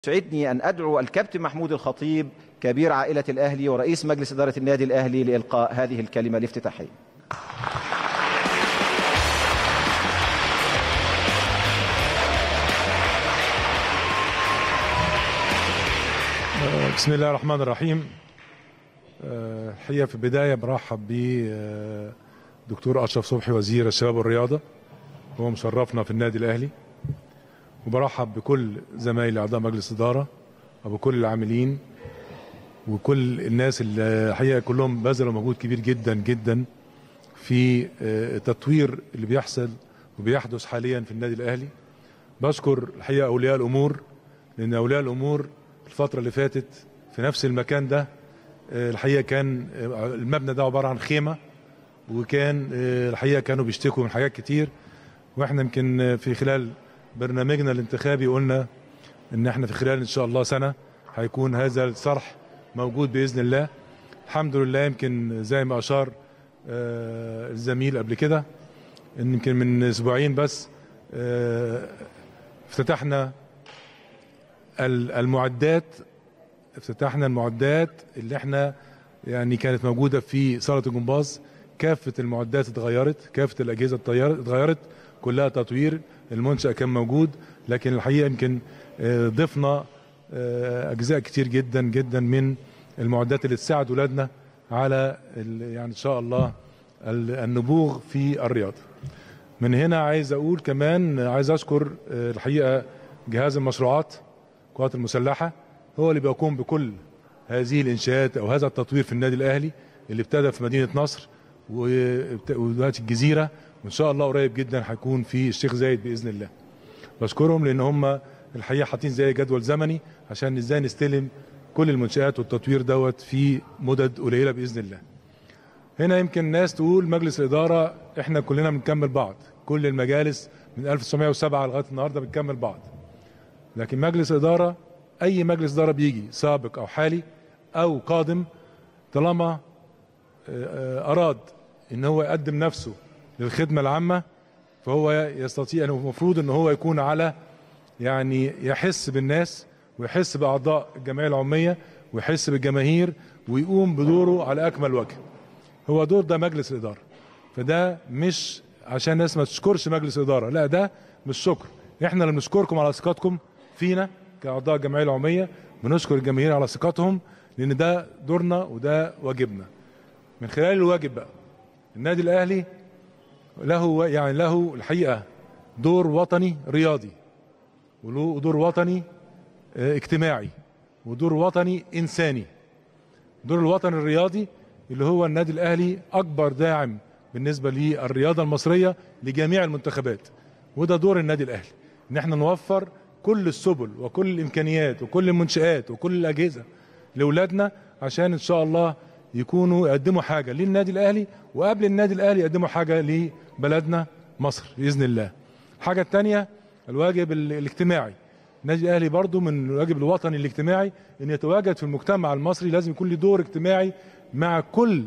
يسعدني أن أدعو الكابتن محمود الخطيب كبير عائلة الأهلي ورئيس مجلس إدارة النادي الأهلي لإلقاء هذه الكلمة الافتتاحية بسم الله الرحمن الرحيم الحقيقه في البدايه برحب بدكتور اشرف صبحي وزير الشباب والرياضه هو مشرفنا في النادي الاهلي وبرحب بكل زمايلي اعضاء مجلس اداره وبكل العاملين وكل الناس اللي الحقيقه كلهم بذلوا مجهود كبير جدا جدا في التطوير اللي بيحصل وبيحدث حاليا في النادي الاهلي بشكر الحقيقه اولياء الامور لان اولياء الامور الفتره اللي فاتت في نفس المكان ده الحقيقه كان المبنى ده عباره عن خيمه وكان الحقيقه كانوا بيشتكوا من حاجات كتير واحنا يمكن في خلال برنامجنا الانتخابي قلنا ان احنا في خلال ان شاء الله سنه هيكون هذا الصرح موجود باذن الله الحمد لله يمكن زي ما اشار الزميل قبل كده ان يمكن من اسبوعين بس افتتحنا المعدات افتتحنا المعدات اللي احنا يعني كانت موجوده في صاله الجمباز كافه المعدات اتغيرت كافه الاجهزه اتغيرت كلها تطوير المنشا كان موجود لكن الحقيقه يمكن ضفنا اجزاء كتير جدا جدا من المعدات اللي تساعد اولادنا على يعني ان شاء الله النبوغ في الرياضه من هنا عايز اقول كمان عايز اشكر الحقيقه جهاز المشروعات القوات المسلحه هو اللي بيقوم بكل هذه الانشاءات او هذا التطوير في النادي الاهلي اللي ابتدى في مدينه نصر ودلوقتي الجزيره وان شاء الله قريب جدا هيكون في الشيخ زايد باذن الله. بشكرهم لان هم الحقيقه حاطين زي جدول زمني عشان ازاي نستلم كل المنشات والتطوير دوت في مدد قليله باذن الله. هنا يمكن ناس تقول مجلس الاداره احنا كلنا بنكمل بعض، كل المجالس من 1907 لغايه النهارده بنكمل بعض. لكن مجلس اداره اي مجلس اداره بيجي سابق او حالي او قادم طالما اراد ان هو يقدم نفسه للخدمه العامه فهو يستطيع انه المفروض ان هو يكون على يعني يحس بالناس ويحس باعضاء الجمعيه العموميه ويحس بالجماهير ويقوم بدوره على اكمل وجه. هو دور ده مجلس الاداره. فده مش عشان الناس ما تشكرش مجلس الاداره، لا ده مش شكر. احنا اللي بنشكركم على ثقتكم فينا كاعضاء الجمعيه العموميه بنشكر الجماهير على ثقتهم لان ده دورنا وده واجبنا. من خلال الواجب بقى النادي الاهلي له يعني له الحقيقه دور وطني رياضي وله دور وطني اجتماعي ودور وطني انساني دور الوطن الرياضي اللي هو النادي الاهلي اكبر داعم بالنسبه للرياضه المصريه لجميع المنتخبات وده دور النادي الاهلي ان احنا نوفر كل السبل وكل الامكانيات وكل المنشات وكل الاجهزه لاولادنا عشان ان شاء الله يكونوا يقدموا حاجه للنادي الاهلي وقبل النادي الاهلي يقدموا حاجه لبلدنا مصر باذن الله. الحاجه الثانيه الواجب الاجتماعي. النادي الاهلي برضو من الواجب الوطني الاجتماعي ان يتواجد في المجتمع المصري لازم يكون له دور اجتماعي مع كل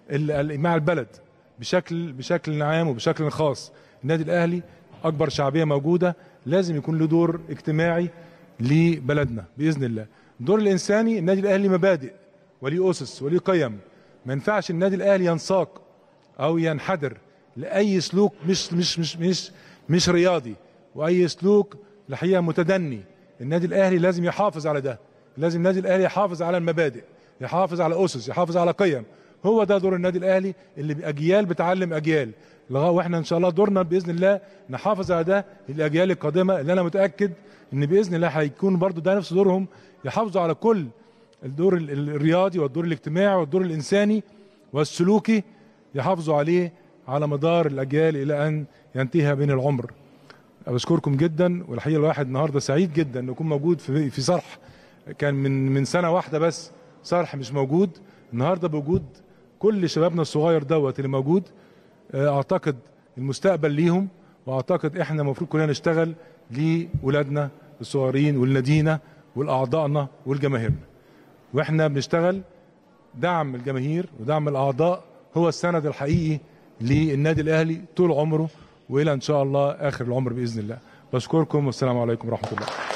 مع البلد بشكل بشكل عام وبشكل خاص. النادي الاهلي اكبر شعبيه موجوده لازم يكون له دور اجتماعي لبلدنا باذن الله. الدور الانساني النادي الاهلي مبادئ وليه اسس وليه قيم ما ينفعش النادي الاهلي ينساق او ينحدر لاي سلوك مش مش مش مش مش رياضي واي سلوك الحقيقه متدني النادي الاهلي لازم يحافظ على ده لازم النادي الاهلي يحافظ على المبادئ يحافظ على اسس يحافظ على قيم هو ده دور النادي الاهلي اللي اجيال بتعلم اجيال واحنا ان شاء الله دورنا باذن الله نحافظ على ده للاجيال القادمه اللي انا متاكد ان باذن الله هيكون برضو ده نفس دورهم يحافظوا على كل الدور الرياضي والدور الاجتماعي والدور الانساني والسلوكي يحافظوا عليه على مدار الاجيال الى ان ينتهي بين العمر. بشكركم جدا والحقيقه الواحد النهارده سعيد جدا انه يكون موجود في في صرح كان من من سنه واحده بس صرح مش موجود النهارده بوجود كل شبابنا الصغير دوت اللي موجود اعتقد المستقبل ليهم واعتقد احنا المفروض كلنا نشتغل لاولادنا الصغيرين ولنادينا ولاعضائنا ولجماهيرنا. واحنا بنشتغل دعم الجماهير ودعم الاعضاء هو السند الحقيقي للنادي الاهلي طول عمره والى ان شاء الله اخر العمر باذن الله بشكركم والسلام عليكم ورحمه الله